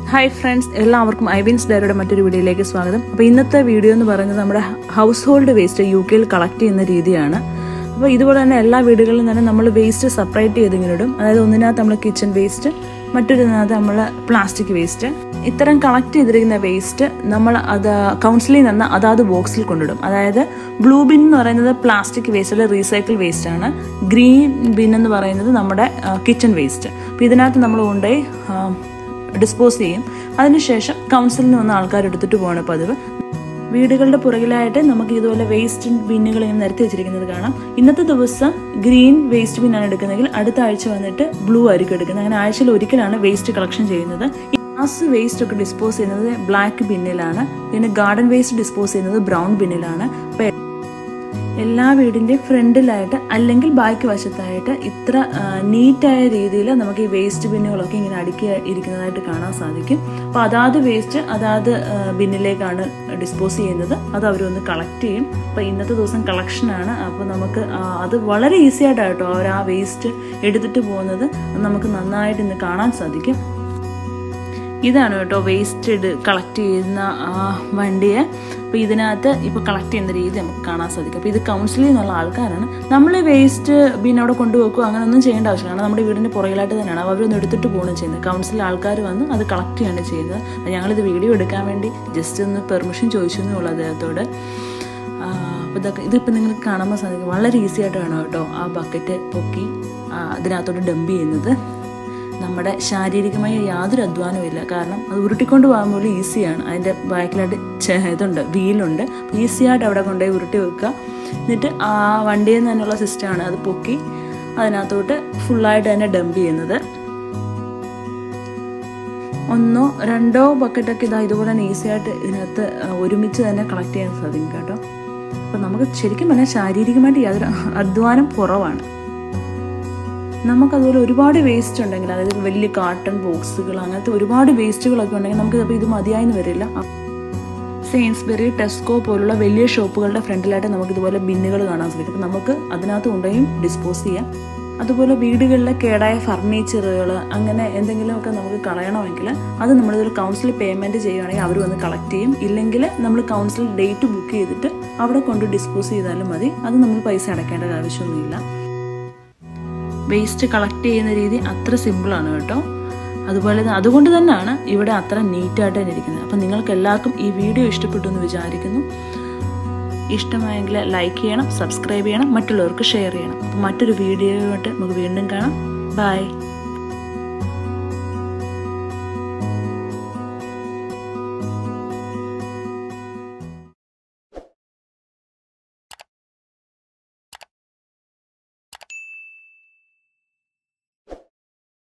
hi friends എല്ലാവർക്കും ഐവിൻസ് ഡയറിയുടെ മറ്റൊരു വീഡിയോയിലേക്ക് സ്വാഗതം അപ്പോൾ ഇന്നത്തെ വീഡിയോ എന്ന് പറയുന്നത് നമ്മുടെ ഹൗസ് ഹോൾഡ് വേസ്റ്റ് യു കെയിൽ കളക്ട് ചെയ്യുന്ന രീതിയാണ് അപ്പോൾ ഇതുപോലെ തന്നെ എല്ലാ വീടുകളിലും തന്നെ നമ്മൾ വേസ്റ്റ് സെപ്പറേറ്റ് ചെയ്ത് ഇങ്ങനെ ഇടും അതായത് ഒന്നിനകത്ത് നമ്മൾ കിച്ചൺ വേസ്റ്റ് മറ്റൊരിനകത്ത് നമ്മൾ പ്ലാസ്റ്റിക് വേസ്റ്റ് ഇത്തരം കളക്ട് ചെയ്തിരിക്കുന്ന വേസ്റ്റ് നമ്മൾ അത് കൗൺസിലിൽ നിന്ന് അതാത് ബോക്സിൽ കൊണ്ടിടും അതായത് ബ്ലൂ ബിൻ എന്ന് പറയുന്നത് പ്ലാസ്റ്റിക് വേസ്റ്റ് റീസൈക്കിൾ വേസ്റ്റ് ആണ് ഗ്രീൻ ബിൻ എന്ന് പറയുന്നത് നമ്മുടെ കിച്ചൺ വേസ്റ്റ് അപ്പോൾ ഇതിനകത്ത് നമ്മൾ കൊണ്ടുപോയി ഡിസ്പോസ് ചെയ്യും അതിനുശേഷം കൗൺസിലിൽ നിന്ന് ആൾക്കാർ എടുത്തിട്ട് പോകണം പതിവ് വീടുകളുടെ പുറകിലായിട്ട് നമുക്ക് ഇതുപോലെ വേസ്റ്റ് ബിന്നുകൾ ഇങ്ങനെ നിരത്തി വെച്ചിരിക്കുന്നത് കാണാം ഇന്നത്തെ ദിവസം ഗ്രീൻ വേസ്റ്റ് ബിന്നാണ് എടുക്കുന്നതെങ്കിൽ അടുത്ത ആഴ്ച വന്നിട്ട് ബ്ലൂ ആയിരിക്കും എടുക്കുന്നത് അങ്ങനെ ആഴ്ചയിൽ ഒരിക്കലാണ് വേസ്റ്റ് കളക്ഷൻ ചെയ്യുന്നത് ഗ്ലാസ് വേസ്റ്റ് ഒക്കെ ഡിസ്പോസ് ചെയ്യുന്നത് ബ്ലാക്ക് ബിന്നിലാണ് പിന്നെ ഗാർഡൻ വേസ്റ്റ് ഡിസ്പോസ് ചെയ്യുന്നത് ബ്രൗൺ ബിന്നിലാണ് അപ്പോൾ എല്ലാ വീടിൻ്റെയും ഫ്രണ്ടിലായിട്ട് അല്ലെങ്കിൽ ബാക്ക് വശത്തായിട്ട് ഇത്ര നീറ്റായ രീതിയിൽ നമുക്ക് ഈ വേസ്റ്റ് ബിന്നുകളൊക്കെ ഇങ്ങനെ അടുക്കി ഇരിക്കുന്നതായിട്ട് കാണാൻ സാധിക്കും അപ്പോൾ അതാത് വേസ്റ്റ് അതാത് ബിന്നിലേക്കാണ് ഡിസ്പോസ് ചെയ്യുന്നത് അത് അവരൊന്ന് കളക്ട് ചെയ്യും അപ്പോൾ ഇന്നത്തെ ദിവസം കളക്ഷനാണ് അപ്പോൾ നമുക്ക് അത് വളരെ ഈസി ആയിട്ടാണ് കേട്ടോ അവർ ആ വേസ്റ്റ് എടുത്തിട്ട് പോകുന്നത് നമുക്ക് നന്നായിട്ട് ഇന്ന് കാണാൻ സാധിക്കും ഇതാണ് കേട്ടോ വേസ്റ്റ് കളക്ട് ചെയ്യുന്ന വണ്ടിയെ അപ്പോൾ ഇതിനകത്ത് ഇപ്പോൾ കളക്ട് ചെയ്യുന്ന രീതി നമുക്ക് കാണാൻ സാധിക്കും അപ്പോൾ ഇത് കൗൺസിലിൽ നിന്നുള്ള ആൾക്കാരാണ് നമ്മൾ വേസ്റ്റ് ബിൻ അവിടെ കൊണ്ടുവെക്കുക അങ്ങനെ ഒന്നും ചെയ്യേണ്ട ആവശ്യമില്ല കാരണം നമ്മുടെ വീടിൻ്റെ പുറകിലായിട്ട് തന്നെയാണ് അവരൊന്ന് എടുത്തിട്ട് പോകണം ചെയ്യുന്നത് കൗൺസിലിൽ ആൾക്കാർ വന്ന് അത് കളക്ട് ചെയ്യാണ് ചെയ്യുന്നത് അപ്പോൾ ഞങ്ങളിത് വീഡിയോ എടുക്കാൻ വേണ്ടി ജസ്റ്റ് ഒന്ന് പെർമിഷൻ ചോദിച്ചു എന്നുള്ളൂ അദ്ദേഹത്തോട് അപ്പോൾ ഇതൊക്കെ ഇതിപ്പോൾ നിങ്ങൾക്ക് കാണുമ്പോൾ സാധിക്കും വളരെ ഈസി ആയിട്ട് വേണം കേട്ടോ ആ ബക്കറ്റ് പൊക്കി അതിനകത്തോട്ട് ഡംപ് ചെയ്യുന്നത് നമ്മുടെ ശാരീരികമായ യാതൊരു അധ്വാനവും ഇല്ല കാരണം അത് ഉരുട്ടിക്കൊണ്ട് പോകാൻ പോലും ഈസിയാണ് അതിൻ്റെ ബാക്കിലായിട്ട് ഇതുണ്ട് വീലുണ്ട് ഈസിയായിട്ട് അവിടെ കൊണ്ടുപോയി ഉരുട്ടി വെക്കുക എന്നിട്ട് ആ വണ്ടിയിൽ നിന്ന് തന്നെയുള്ള സിസ്റ്റമാണ് അത് പൊക്കി അതിനകത്തോട്ട് ഫുള്ളായിട്ട് തന്നെ ഡംപ് ചെയ്യുന്നത് ഒന്നോ രണ്ടോ ബക്കറ്റൊക്കെ ഇതാ ഇതുപോലെ തന്നെ ഈസിയായിട്ട് ഇതിനകത്ത് ഒരുമിച്ച് തന്നെ കളക്ട് ചെയ്യാൻ സാധിക്കും കേട്ടോ അപ്പം നമുക്ക് ശരിക്കും പറഞ്ഞാൽ ശാരീരികമായിട്ട് യാതൊരു അധ്വാനം കുറവാണ് നമുക്കതുപോലെ ഒരുപാട് വേസ്റ്റ് ഉണ്ടെങ്കിൽ അതായത് വലിയ കാട്ടൺ ബോക്സുകൾ അങ്ങനത്തെ ഒരുപാട് വേസ്റ്റുകളൊക്കെ ഉണ്ടെങ്കിൽ നമുക്ക് അപ്പോൾ ഇത് മതിയായെന്ന് വരില്ല സെയിൻസ്ബെറി ടെസ്കോ പോലുള്ള വലിയ ഷോപ്പുകളുടെ ഫ്രണ്ടിലായിട്ട് നമുക്ക് ഇതുപോലെ ബിന്നുകൾ കാണാൻ സാധിക്കും അപ്പം നമുക്ക് അതിനകത്ത് കൊണ്ടുപോയി ഡിസ്പോസ് ചെയ്യാം അതുപോലെ വീടുകളിലെ കേടായ ഫർണിച്ചറുകൾ അങ്ങനെ എന്തെങ്കിലുമൊക്കെ നമുക്ക് കളയണമെങ്കിൽ അത് നമ്മളിതൊരു കൗൺസിൽ പേയ്മെൻറ്റ് ചെയ്യുകയാണെങ്കിൽ അവർ വന്ന് കളക്ട് ചെയ്യും ഇല്ലെങ്കിൽ നമ്മൾ കൗൺസിൽ ഡേറ്റ് ബുക്ക് ചെയ്തിട്ട് അവിടെ കൊണ്ട് ഡിസ്പോസ് ചെയ്താലും മതി അത് നമ്മൾ പൈസ അടയ്ക്കേണ്ട ആവശ്യമൊന്നുമില്ല വേസ്റ്റ് കളക്ട് ചെയ്യുന്ന രീതി അത്ര സിമ്പിളാണ് കേട്ടോ അതുപോലെ അതുകൊണ്ട് തന്നെയാണ് ഇവിടെ അത്ര നീറ്റായിട്ട് തന്നെ ഇരിക്കുന്നത് അപ്പം നിങ്ങൾക്ക് എല്ലാവർക്കും ഈ വീഡിയോ ഇഷ്ടപ്പെട്ടു എന്ന് വിചാരിക്കുന്നു ഇഷ്ടമായെങ്കിൽ ലൈക്ക് ചെയ്യണം സബ്സ്ക്രൈബ് ചെയ്യണം മറ്റുള്ളവർക്ക് ഷെയർ ചെയ്യണം അപ്പം മറ്റൊരു വീഡിയോയുമായിട്ട് നമുക്ക് വീണ്ടും കാണാം ബൈ